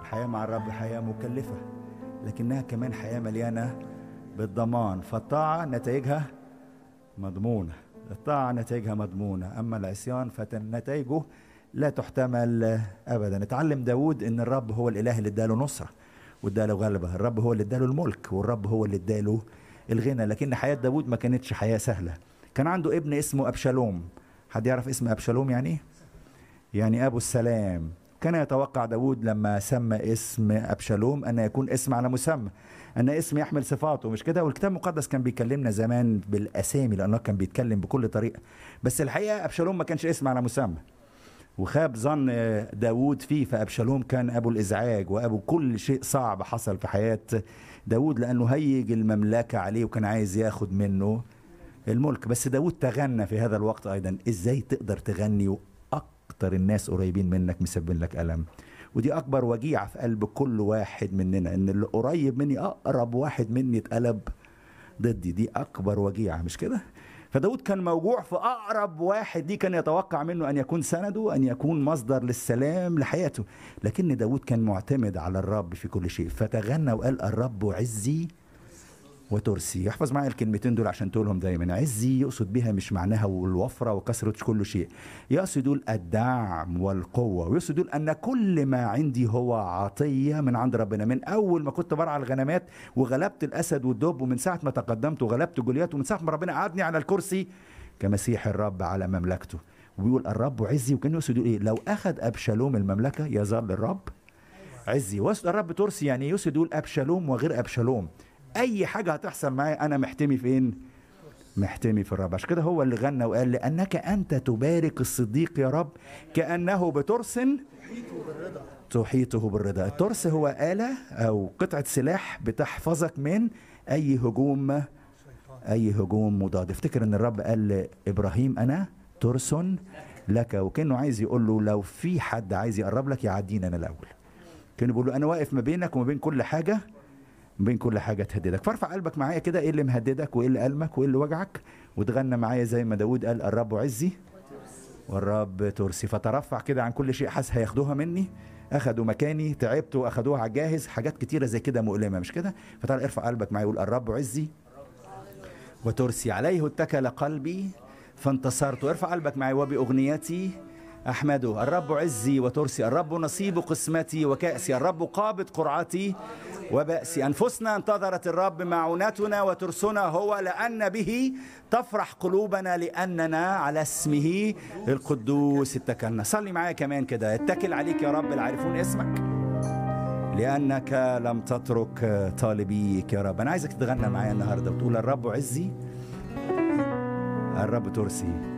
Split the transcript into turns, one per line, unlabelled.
حياة مع الرب حياة مكلفة لكنها كمان حياة مليانة بالضمان فالطاعة نتائجها مضمونة الطاعة نتائجها مضمونة أما العصيان فنتائجه لا تحتمل أبدا اتعلم داود أن الرب هو الإله اللي اداله نصرة واداله غلبة الرب هو اللي اداله الملك والرب هو اللي اداله الغنى لكن حياة داود ما كانتش حياة سهلة كان عنده ابن اسمه أبشالوم حد يعرف اسم أبشالوم يعني ايه؟ يعني أبو السلام كان يتوقع داود لما سمى اسم أبشالوم أن يكون اسم على مسمى أن اسم يحمل صفاته مش كده والكتاب المقدس كان بيكلمنا زمان بالأسامي لأنه كان بيتكلم بكل طريقة بس الحقيقة أبشالوم ما كانش اسم على مسمى وخاب ظن داود فيه فأبشالوم كان أبو الإزعاج وأبو كل شيء صعب حصل في حياة داود لأنه هيج المملكة عليه وكان عايز ياخد منه الملك بس داود تغنى في هذا الوقت أيضا إزاي تقدر تغني وأكتر الناس قريبين منك مسبب لك ألم ودي أكبر وجيعة في قلب كل واحد مننا إن اللي قريب مني أقرب واحد مني اتقلب ضدي دي أكبر وجيعة مش كده؟ فداود كان موجوع في أقرب واحد دي كان يتوقع منه أن يكون سنده أن يكون مصدر للسلام لحياته لكن داود كان معتمد على الرب في كل شيء فتغنى وقال الرب عزي وترسي يحفظ معايا الكلمتين دول عشان تقولهم دايما عزي يقصد بها مش معناها الوفرة وكثرة كل شيء يقصد يقول الدعم والقوة ويقصد يقول أن كل ما عندي هو عطية من عند ربنا من أول ما كنت برعى الغنمات وغلبت الأسد والدب ومن ساعة ما تقدمت وغلبت جوليات ومن ساعة ما ربنا قعدني على الكرسي كمسيح الرب على مملكته وبيقول الرب عزي وكان يقصد يقول ايه لو اخذ ابشالوم المملكه يظل الرب عزي ويقصد الرب ترسي يعني يقصد يقول ابشالوم وغير ابشالوم اي حاجه هتحصل معايا انا محتمي فين محتمي في الرب عشان كده هو اللي غنى وقال لانك انت تبارك الصديق يا رب كانه بترس تحيطه بالرضا الترس هو آلة أو قطعة سلاح بتحفظك من أي هجوم أي هجوم مضاد افتكر أن الرب قال لإبراهيم أنا ترس لك وكأنه عايز يقول له لو في حد عايز يقرب لك يعديني أنا الأول كان بيقول له أنا واقف ما بينك وما بين كل حاجة بين كل حاجه تهددك فارفع قلبك معايا كده ايه اللي مهددك وايه اللي ألمك وايه اللي وجعك وتغنى معايا زي ما داود قال الرب عزي والرب ترسي فترفع كده عن كل شيء حاسس هياخدوها مني اخدوا مكاني تعبت واخدوها على الجاهز حاجات كتيره زي كده مؤلمه مش كده فتعالى ارفع قلبك معايا يقول الرب عزي وترسي عليه اتكل قلبي فانتصرت ارفع قلبك معايا وباغنيتي أحمده الرب عزي وترسي الرب نصيب قسمتي وكأسي الرب قابض قرعتي وبأسي أنفسنا انتظرت الرب معونتنا وترسنا هو لأن به تفرح قلوبنا لأننا على اسمه القدوس اتكلنا صلي معايا كمان كده اتكل عليك يا رب العارفون اسمك لأنك لم تترك طالبيك يا رب أنا عايزك تتغنى معايا النهاردة وتقول الرب عزي الرب ترسي